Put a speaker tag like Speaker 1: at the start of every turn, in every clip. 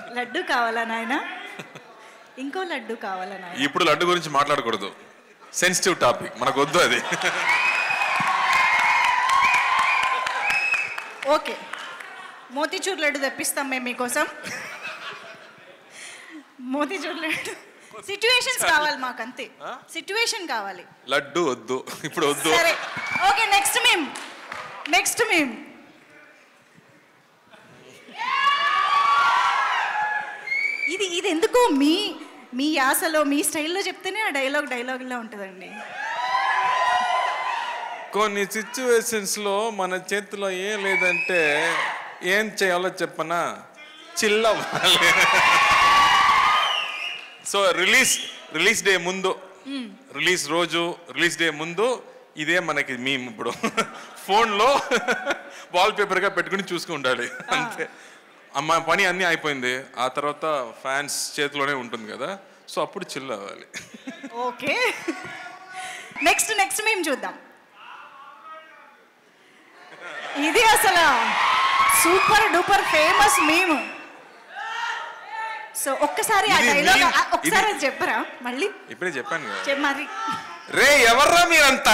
Speaker 1: లడ్డు కావాలా నాయన ఇంకో లడ్డు కావాలా నాయన
Speaker 2: ఇప్పుడు లడ్డు గురించి మాట్లాడకూడదు సెన్సిటివ్ టాపిక్ మనకు వద్దు అది
Speaker 1: ఓకే మోతీచూర్ లడ్డు తెప్పిస్తాం మేము మీకోసం మోతీచూర్ లడ్డు సిచ్యువేషన్స్ కావాలి మాకు అంతే సిచ్యువేషన్ కావాలి
Speaker 2: లడ్డు వద్దు ఇప్పుడు వద్దు
Speaker 1: సరే ఓకే నెక్స్ట్ మేము నెక్స్ట్ మేము ఇది ఇది ఎందుకు మీ మీ యాసలో మీ స్టైల్లో చెప్తేనే ఆ డైలాగ్ డైలాగ్లా ఉంటుందండి
Speaker 2: కొన్ని సిచ్యువేషన్స్ లో మన చేతిలో ఏం లేదంటే ఏం చేయాలో చెప్పనా చిల్ అవ్వాలి సో రిలీజ్ రిలీజ్ డే ముందు రిలీజ్ రోజు రిలీజ్ డే ముందు ఇదే మనకి మేము ఇప్పుడు ఫోన్లో వాల్ పేపర్గా పెట్టుకుని చూసుకుంటాడు అంతే అమ్మ పని అన్నీ అయిపోయింది ఆ తర్వాత ఫ్యాన్స్ చేతిలోనే ఉంటుంది కదా సో అప్పుడు చిల్ అవ్వాలి
Speaker 1: ఓకే నెక్స్ట్ నెక్స్ట్ మేము చూద్దాం ఇది అసలు సూపర్ డూపర్ ఫేమస్ మేము సో ఒక్కసారి ఆ
Speaker 2: ఇది
Speaker 1: డైలాగ్
Speaker 2: meme.
Speaker 1: ఒకసారి
Speaker 2: ఇది-
Speaker 1: అది చెప్పరా మళ్ళీ
Speaker 2: ఇప్పుడే చెప్పాను కదా
Speaker 1: చెప్ మరి
Speaker 2: రే ఎవర్రా మీరంతా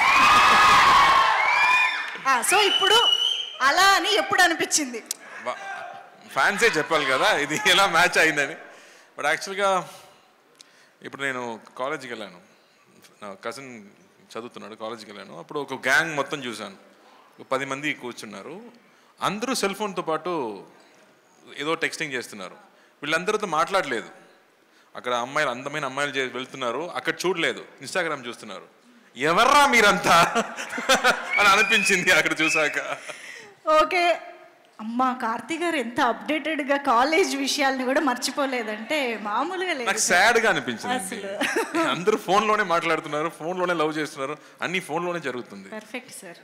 Speaker 1: ఆ, సో ఇప్పుడు అలా అని ఎప్పుడు అనిపించింది
Speaker 2: ఫ్యాన్సే చెప్పాలి కదా ఇది ఎలా మ్యాచ్ అయిందని బట్ యాక్చువల్గా ఇప్పుడు నేను కాలేజీకి వెళ్ళాను నా కజిన్ చదువుతున్నాడు కాలేజీకి వెళ్ళాను అప్పుడు ఒక గ్యాంగ్ మొత్తం చూశాను ఒక పది మంది కూర్చున్నారు అందరూ సెల్ ఫోన్తో పాటు ఏదో టెక్స్టింగ్ చేస్తున్నారు వీళ్ళందరితో మాట్లాడలేదు అక్కడ అమ్మాయిలు అందమైన అమ్మాయిలు చే- వెళ్తున్నారు అక్కడ చూడలేదు ఇన్స్టాగ్రామ్ చూస్తున్నారు ఎవర్రా మీరంతా అని అనిపించింది అక్కడ చూసాక
Speaker 1: ఓకే అమ్మా కార్తీ గారు ఎంత అప్డేటెడ్ గా కాలేజ్ విషయాల్ని కూడా మర్చిపోలేదంటే మామూలుగా లేదు
Speaker 2: నాకు సాడ్ గా అనిపించింది
Speaker 1: అసలు.
Speaker 2: అందరూ ఫోన్ లోనే మాట్లాడుతున్నారు ఫోన్ లోనే లవ్ చేస్తున్నారు అన్ని ఫోన్ లోనే జరుగుతుంది
Speaker 1: పర్ఫెక్ట్ సార్